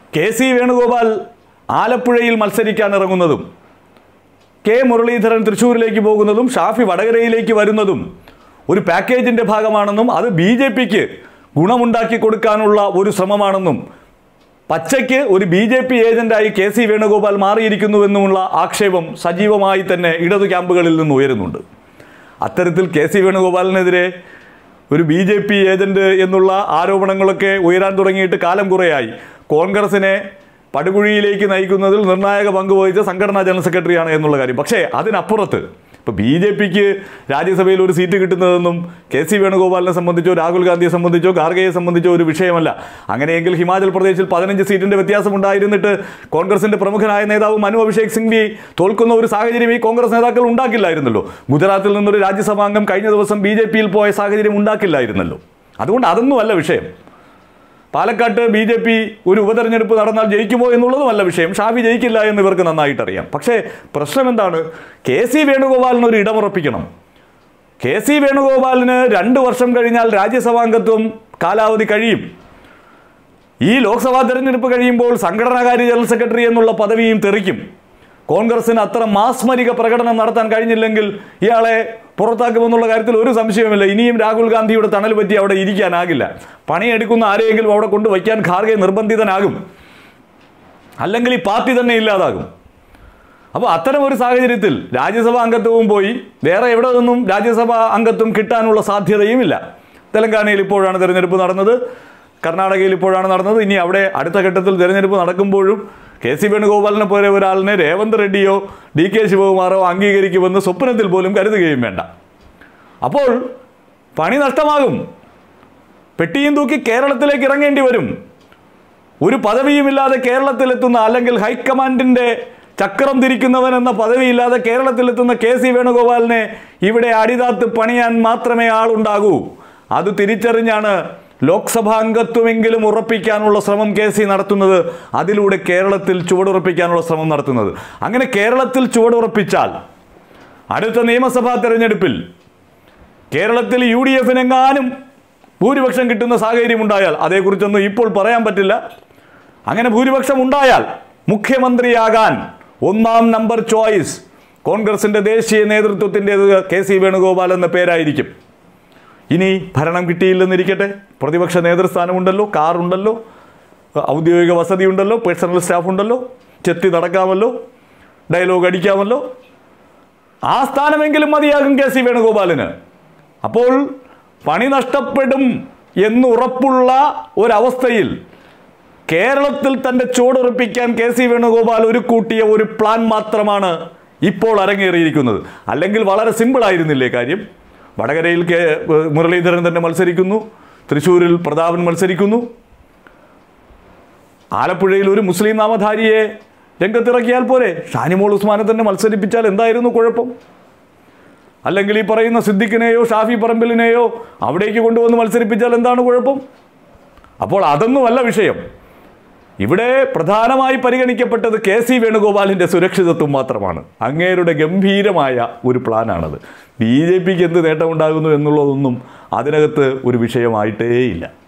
K C Venugopal ആലപ്പുഴയിൽ മത്സരിക്കാൻ ഇറങ്ങുന്നതും K Muraleedharan തൃശ്ശൂരിലേക്ക് പോകുന്നതും ഷാഫി വടകരയിലേക്ക് വരുന്നതും ഒരു പാക്കേജിൻ്റെ ഭാഗമാണെന്നും അത് ബി ജെ പിക്ക് ഗുണമുണ്ടാക്കി കൊടുക്കാനുള്ള ഒരു ശ്രമമാണെന്നും പച്ചയ്ക്ക് ഒരു ബി ജെ പി ഏജന്റായി കെ സി വേണുഗോപാൽ മാറിയിരിക്കുന്നുവെന്നുമുള്ള ആക്ഷേപം സജീവമായി തന്നെ ഇടതു ക്യാമ്പുകളിൽ നിന്ന് ഉയരുന്നുണ്ട് അത്തരത്തിൽ കെ സി വേണുഗോപാലിനെതിരെ ഒരു ബി ജെ പി ഏജന്റ് എന്നുള്ള ആരോപണങ്ങളൊക്കെ ഉയരാൻ തുടങ്ങിയിട്ട് കാലം കുറയായി കോൺഗ്രസിനെ പടുകുഴിയിലേക്ക് നയിക്കുന്നതിൽ നിർണായക പങ്ക് വഹിച്ച സംഘടനാ ജനറൽ സെക്രട്ടറിയാണ് എന്നുള്ള കാര്യം പക്ഷേ അതിനപ്പുറത്ത് ഇപ്പോൾ ബി ജെ പിക്ക് രാജ്യസഭയിൽ ഒരു സീറ്റ് കിട്ടുന്നതെന്നും കെ സി വേണുഗോപാലിനെ സംബന്ധിച്ചോ രാഹുൽ ഗാന്ധിയെ സംബന്ധിച്ചോ ഖാർഗെയെ സംബന്ധിച്ചോ ഒരു വിഷയമല്ല അങ്ങനെയെങ്കിൽ ഹിമാചൽ പ്രദേശിൽ പതിനഞ്ച് സീറ്റിന്റെ വ്യത്യാസം ഉണ്ടായിരുന്നിട്ട് കോൺഗ്രസിന്റെ പ്രമുഖനായ നേതാവ് മനു അഭിഷേക് സിംഗ്വി തോൽക്കുന്ന ഒരു സാഹചര്യം ഈ കോൺഗ്രസ് നേതാക്കൾ ഉണ്ടാക്കില്ലായിരുന്നല്ലോ ഗുജറാത്തിൽ നിന്നൊരു രാജ്യസഭാംഗം കഴിഞ്ഞ ദിവസം ബി ജെ പിയിൽ പോയ സാഹചര്യം ഉണ്ടാക്കില്ലായിരുന്നല്ലോ അതുകൊണ്ട് അതൊന്നുമല്ല വിഷയം പാലക്കാട്ട് ബി ജെ പി ഒരു ഉപതെരഞ്ഞെടുപ്പ് നടന്നാൽ ജയിക്കുമോ എന്നുള്ളതുമല്ല വിഷയം ഷാഫി ജയിക്കില്ല എന്ന് ഇവർക്ക് നന്നായിട്ട് അറിയാം പക്ഷേ പ്രശ്നം എന്താണ് കെ സി വേണുഗോപാലിന് ഒരു ഇടമുറപ്പിക്കണം കെ സി വേണുഗോപാലിന് രണ്ട് വർഷം കഴിഞ്ഞാൽ രാജ്യസഭാംഗത്വം കാലാവധി കഴിയും ഈ ലോക്സഭാ തെരഞ്ഞെടുപ്പ് കഴിയുമ്പോൾ സംഘടനാകാര്യ ജനറൽ സെക്രട്ടറി എന്നുള്ള പദവിയും തെറിക്കും കോൺഗ്രസിന് അത്ര മാസ്മരിക പ്രകടനം നടത്താൻ കഴിഞ്ഞില്ലെങ്കിൽ ഇയാളെ പുറത്താക്കുമെന്നുള്ള കാര്യത്തിൽ ഒരു സംശയവുമില്ല ഇനിയും രാഹുൽ ഗാന്ധിയുടെ തണൽ പറ്റി അവിടെ ഇരിക്കാനാകില്ല പണിയെടുക്കുന്ന ആരെയെങ്കിലും അവിടെ കൊണ്ട് വയ്ക്കാൻ ഖാർഗെ നിർബന്ധിതനാകും അല്ലെങ്കിൽ ഈ പാർട്ടി തന്നെ ഇല്ലാതാകും അപ്പോൾ അത്തരം ഒരു സാഹചര്യത്തിൽ രാജ്യസഭാ അംഗത്വവും പോയി വേറെ എവിടെ നിന്നും രാജ്യസഭാ അംഗത്വം കിട്ടാനുള്ള സാധ്യതയുമില്ല തെലങ്കാനയിൽ ഇപ്പോഴാണ് തിരഞ്ഞെടുപ്പ് നടന്നത് കർണാടകയിൽ ഇപ്പോഴാണ് നടന്നത് ഇനി അവിടെ അടുത്ത ഘട്ടത്തിൽ തിരഞ്ഞെടുപ്പ് നടക്കുമ്പോഴും കെ സി വേണുഗോപാലിനെ പോലെ ഒരാളിനെ രേവന്ത് റെഡ്ഡിയോ ഡി കെ ശിവകുമാറോ അംഗീകരിക്കുമെന്ന് സ്വപ്നത്തിൽ പോലും കരുതുകയും വേണ്ട അപ്പോൾ പണി നഷ്ടമാകും പെട്ടിയും തൂക്കി കേരളത്തിലേക്ക് ഇറങ്ങേണ്ടി വരും ഒരു പദവിയുമില്ലാതെ കേരളത്തിലെത്തുന്ന അല്ലെങ്കിൽ ഹൈക്കമാൻഡിന്റെ ചക്രം തിരിക്കുന്നവൻ എന്ന പദവിയില്ലാതെ കേരളത്തിലെത്തുന്ന കെ സി വേണുഗോപാലിനെ ഇവിടെ അടിതാത്ത് പണിയാൻ മാത്രമേ ആളുണ്ടാകൂ അത് തിരിച്ചറിഞ്ഞാണ് ലോക്സഭാ അംഗത്വമെങ്കിലും ഉറപ്പിക്കാനുള്ള ശ്രമം കെ സി നടത്തുന്നത് അതിലൂടെ കേരളത്തിൽ ചുവടുറപ്പിക്കാനുള്ള ശ്രമം നടത്തുന്നത് അങ്ങനെ കേരളത്തിൽ ചുവടുറപ്പിച്ചാൽ അടുത്ത നിയമസഭാ തെരഞ്ഞെടുപ്പിൽ കേരളത്തിൽ യു ഡി എഫിനെങ്ങാനും ഭൂരിപക്ഷം കിട്ടുന്ന സാഹചര്യം ഉണ്ടായാൽ അതേക്കുറിച്ചൊന്നും ഇപ്പോൾ പറയാൻ പറ്റില്ല അങ്ങനെ ഭൂരിപക്ഷം ഉണ്ടായാൽ മുഖ്യമന്ത്രിയാകാൻ ഒന്നാം നമ്പർ ചോയ്സ് കോൺഗ്രസിന്റെ ദേശീയ നേതൃത്വത്തിൻ്റെത് കെ സി വേണുഗോപാൽ എന്ന പേരായിരിക്കും ഇനി ഭരണം കിട്ടിയില്ലെന്നിരിക്കട്ടെ പ്രതിപക്ഷ നേതൃസ്ഥാനമുണ്ടല്ലോ കാറുണ്ടല്ലോ ഔദ്യോഗിക വസതി ഉണ്ടല്ലോ പേഴ്സണൽ സ്റ്റാഫ് ഉണ്ടല്ലോ ചെത്തി നടക്കാമല്ലോ ഡയലോഗ് അടിക്കാമല്ലോ ആ സ്ഥാനമെങ്കിലും മതിയാകും കെ സി വേണുഗോപാലിന് അപ്പോൾ പണി നഷ്ടപ്പെടും എന്നുറപ്പുള്ള ഒരവസ്ഥയിൽ കേരളത്തിൽ തന്റെ ചുവടുറപ്പിക്കാൻ കെ സി വേണുഗോപാൽ ഒരു കൂട്ടിയ ഒരു പ്ലാൻ മാത്രമാണ് ഇപ്പോൾ അരങ്ങേറിയിരിക്കുന്നത് അല്ലെങ്കിൽ വളരെ സിമ്പിൾ ആയിരുന്നില്ലേ കാര്യം വടകരയിൽ കെ മുരളീധരൻ തന്നെ മത്സരിക്കുന്നു തൃശ്ശൂരിൽ പ്രതാപൻ മത്സരിക്കുന്നു ആലപ്പുഴയിൽ ഒരു മുസ്ലിം നാമധാരിയെ രംഗത്തിറക്കിയാൽ പോരെ ഷാനിമോൾ ഉസ്മാനെ തന്നെ മത്സരിപ്പിച്ചാൽ എന്തായിരുന്നു കുഴപ്പം അല്ലെങ്കിൽ ഈ പറയുന്ന സിദ്ദിഖിനെയോ ഷാഫി പറമ്പിലിനെയോ അവിടേക്ക് കൊണ്ടുവന്ന് മത്സരിപ്പിച്ചാൽ എന്താണ് കുഴപ്പം അപ്പോൾ അതൊന്നുമല്ല വിഷയം ഇവിടെ പ്രധാനമായി പരിഗണിക്കപ്പെട്ടത് കെ സി വേണുഗോപാലിൻ്റെ സുരക്ഷിതത്വം മാത്രമാണ് അങ്ങേരുടെ ഗംഭീരമായ ഒരു പ്ലാനാണത് ബി ജെ പിക്ക് എന്ത് നേട്ടമുണ്ടാകുന്നു എന്നുള്ളതൊന്നും അതിനകത്ത് ഒരു വിഷയമായിട്ടേ ഇല്ല